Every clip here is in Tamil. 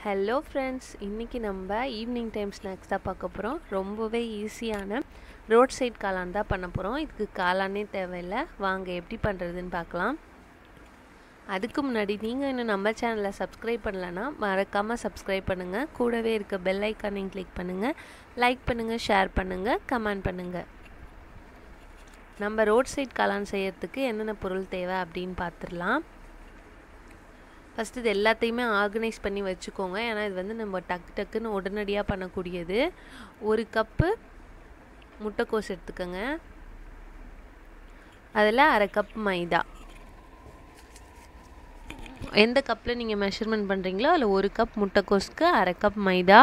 ஹலோ ஃப்ரெண்ட்ஸ் இன்றைக்கி நம்ம ஈவினிங் டைம் ஸ்நாக்ஸ் தான் பார்க்க போகிறோம் ரொம்பவே ஈஸியான ரோட் சைட் காளான் தான் பண்ண போகிறோம் இதுக்கு காளானே தேவையில்லை வாங்க எப்படி பண்ணுறதுன்னு பார்க்கலாம் அதுக்கு முன்னாடி நீங்கள் இன்னும் நம்ம சேனலை சப்ஸ்கிரைப் பண்ணலன்னா மறக்காமல் சப்ஸ்கிரைப் பண்ணுங்கள் கூடவே இருக்க பெல் ஐக்கானையும் கிளிக் பண்ணுங்கள் லைக் பண்ணுங்கள் ஷேர் பண்ணுங்கள் கமெண்ட் பண்ணுங்கள் நம்ம ரோட் சைட் காளான் செய்யறதுக்கு என்னென்ன பொருள் தேவை அப்படின்னு பார்த்துடலாம் ஃபஸ்ட்டு இது எல்லாத்தையுமே ஆர்கனைஸ் பண்ணி வச்சுக்கோங்க ஏன்னா இது வந்து நம்ம டக்கு டக்குன்னு உடனடியாக பண்ணக்கூடியது ஒரு கப்பு முட்டைக்கோஸ் எடுத்துக்கோங்க அதில் அரை கப் மைதா எந்த கப்பில் நீங்கள் மெஷர்மெண்ட் பண்ணுறீங்களோ அதில் ஒரு கப் முட்டைக்கோஸ்க்கு அரை கப் மைதா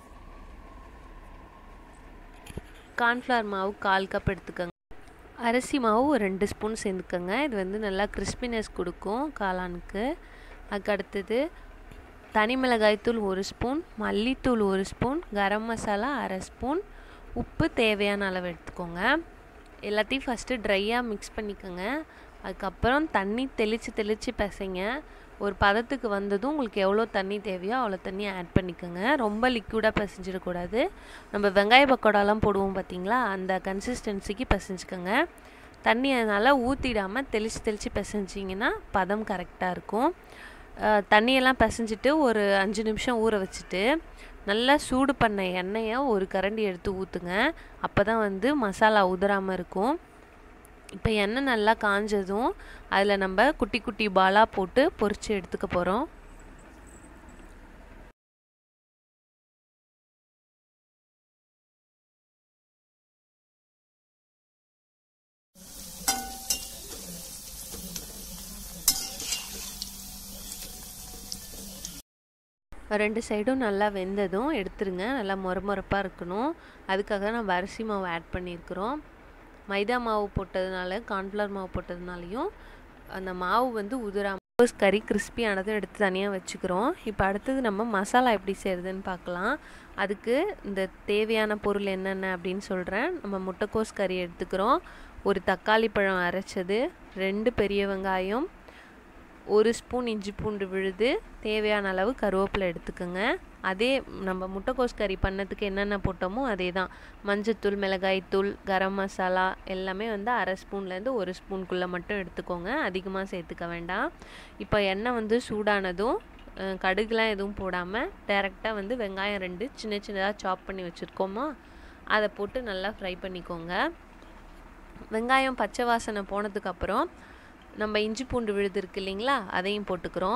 கார்ன்ஃப்ளவர் மாவு கால் கப் எடுத்துக்கோங்க அரிசி மாவு ஒரு ரெண்டு ஸ்பூன் சேர்ந்துக்கோங்க இது வந்து நல்லா கிறிஸ்பினஸ் கொடுக்கும் காளானுக்கு அதுக்கு அடுத்தது தனி மிளகாய்த்தூள் ஒரு ஸ்பூன் மல்லித்தூள் ஒரு ஸ்பூன் கரம் மசாலா அரை ஸ்பூன் உப்பு தேவையான அளவு எடுத்துக்கோங்க எல்லாத்தையும் ஃபஸ்ட்டு ட்ரையாக மிக்ஸ் பண்ணிக்கோங்க அதுக்கப்புறம் தண்ணி தெளித்து தெளித்து பிசைங்க ஒரு பதத்துக்கு வந்ததும் உங்களுக்கு எவ்வளோ தண்ணி தேவையோ அவ்வளோ தண்ணி ஆட் பண்ணிக்கோங்க ரொம்ப லிக்விடாக பிசைஞ்சிடக்கூடாது நம்ம வெங்காய பக்கோடாலாம் போடுவோம் பார்த்தீங்களா அந்த கன்சிஸ்டன்சிக்கு பிசைஞ்சுக்கோங்க தண்ணி அதனால் ஊற்றிடாமல் தெளித்து தெளித்து பிசைஞ்சிங்கன்னா பதம் கரெக்டாக இருக்கும் தண்ணியெல்லாம் பிசைஞ்சிட்டு ஒரு அஞ்சு நிமிஷம் ஊற வச்சுட்டு நல்லா சூடு பண்ண எண்ணெயை ஒரு கரண்டி எடுத்து ஊற்றுங்க அப்போ தான் வந்து மசாலா உதறாமல் இருக்கும் இப்போ எண்ணெய் நல்லா காஞ்சதும் அதில் நம்ம குட்டி குட்டி பாலாக போட்டு பொரித்து எடுத்துக்க போகிறோம் ரெண்டு சைடும் நல்லா வெந்ததும் எடுத்துருங்க நல்லா முறமுறப்பாக இருக்கணும் அதுக்காக நம்ம அரிசி மாவு ஆட் பண்ணியிருக்கிறோம் மைதா மாவு போட்டதுனால கார்ன்ஃப்ளவர் மாவு போட்டதுனாலையும் அந்த மாவு வந்து உதிராம கறி கிறிஸ்பியானதும் எடுத்து தனியாக வச்சுக்கிறோம் இப்போ அடுத்தது நம்ம மசாலா எப்படி செய்கிறதுன்னு பார்க்கலாம் அதுக்கு இந்த தேவையான பொருள் என்னென்ன அப்படின்னு சொல்கிறேன் நம்ம முட்டைக்கோஸ் கறி எடுத்துக்கிறோம் ஒரு தக்காளி பழம் அரைச்சது ரெண்டு பெரிய வெங்காயம் ஒரு ஸ்பூன் இஞ்சி பூண்டு விழுது தேவையான அளவு கருவேப்பிலை எடுத்துக்கோங்க அதே நம்ம முட்டைக்கோஸ் கறி பண்ணதுக்கு என்னென்ன போட்டோமோ அதே தான் மஞ்சத்தூள் மிளகாய்த்தூள் கரம் மசாலா எல்லாமே வந்து அரை ஸ்பூன்லேருந்து ஒரு ஸ்பூனுக்குள்ளே மட்டும் எடுத்துக்கோங்க அதிகமாக சேர்த்துக்க வேண்டாம் இப்போ எண்ணெய் வந்து சூடானதும் கடுகுலாம் எதுவும் போடாமல் டேரெக்டாக வந்து வெங்காயம் ரெண்டு சின்ன சின்னதாக சாப் பண்ணி வச்சுருக்கோமா அதை போட்டு நல்லா ஃப்ரை பண்ணிக்கோங்க வெங்காயம் பச்சை வாசனை போனதுக்கப்புறம் நம்ம இஞ்சி பூண்டு விழுது இருக்கு இல்லைங்களா அதையும் போட்டுக்கிறோம்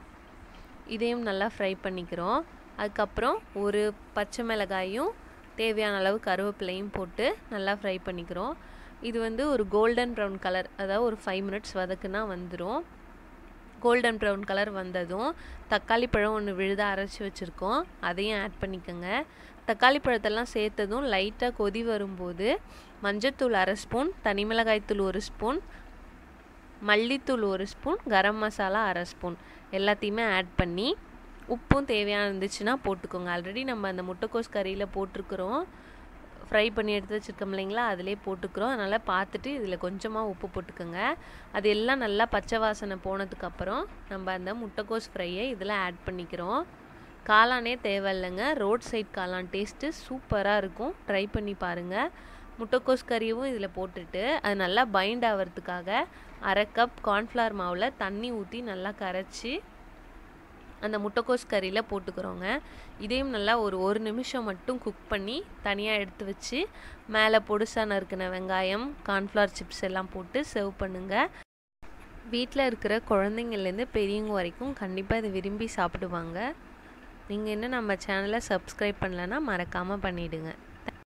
இதையும் நல்லா ஃப்ரை பண்ணிக்கிறோம் அதுக்கப்புறம் ஒரு பச்சை மிளகாயும் தேவையான அளவு கருவேப்பிலையும் போட்டு நல்லா ஃப்ரை பண்ணிக்கிறோம் இது வந்து ஒரு கோல்டன் ப்ரௌன் கலர் அதாவது ஒரு ஃபைவ் மினிட்ஸ் வதக்குனா வந்துடும் கோல்டன் ப்ரௌன் கலர் வந்ததும் தக்காளி பழம் ஒன்று விழுத அரைச்சி வச்சுருக்கோம் அதையும் ஆட் பண்ணிக்கோங்க தக்காளி பழத்தெல்லாம் சேர்த்ததும் லைட்டாக கொதி வரும்போது மஞ்சத்தூள் அரை ஸ்பூன் தனி மிளகாய்த்தூள் ஒரு ஸ்பூன் மல்லித்தூள் ஒரு ஸ்பூன் கரம் மசாலா அரை ஸ்பூன் எல்லாத்தையுமே ஆட் பண்ணி உப்பும் தேவையான இருந்துச்சுன்னா போட்டுக்கோங்க ஆல்ரெடி நம்ம அந்த முட்டைக்கோஸ் கறியில் போட்டிருக்கிறோம் ஃப்ரை பண்ணி எடுத்து வச்சுருக்கோம் இல்லைங்களா அதிலே போட்டுக்கிறோம் அதனால் பார்த்துட்டு இதில் கொஞ்சமாக உப்பு போட்டுக்கோங்க அது எல்லாம் நல்லா பச்சை வாசனை போனதுக்கப்புறம் நம்ம அந்த முட்டைக்கோஸ் ஃப்ரையை இதில் ஆட் பண்ணிக்கிறோம் காளானே தேவையில்லைங்க ரோட் சைட் காளான் டேஸ்ட்டு சூப்பராக இருக்கும் ட்ரை பண்ணி பாருங்கள் முட்டைக்கோஸ் கறியும் இதில் போட்டுட்டு அது நல்லா பைண்ட் ஆகிறதுக்காக அரை கப் கார்ன்ஃப்ளவர் மாவில் தண்ணி ஊற்றி நல்லா கரைச்சி அந்த முட்டைக்கோஸ் கறியில் போட்டுக்கிறோங்க இதையும் நல்லா ஒரு ஒரு நிமிஷம் மட்டும் குக் பண்ணி தனியாக எடுத்து வச்சு மேலே பொடுசாக நறுக்கின வெங்காயம் கார்ன்ஃப்ளவர் சிப்ஸ் எல்லாம் போட்டு சர்வ் பண்ணுங்கள் வீட்டில் இருக்கிற குழந்தைங்கள்லேருந்து பெரியவங்க வரைக்கும் கண்டிப்பாக இதை விரும்பி சாப்பிடுவாங்க நீங்கள் இன்னும் நம்ம சேனலை சப்ஸ்கிரைப் பண்ணலன்னா மறக்காமல் பண்ணிவிடுங்க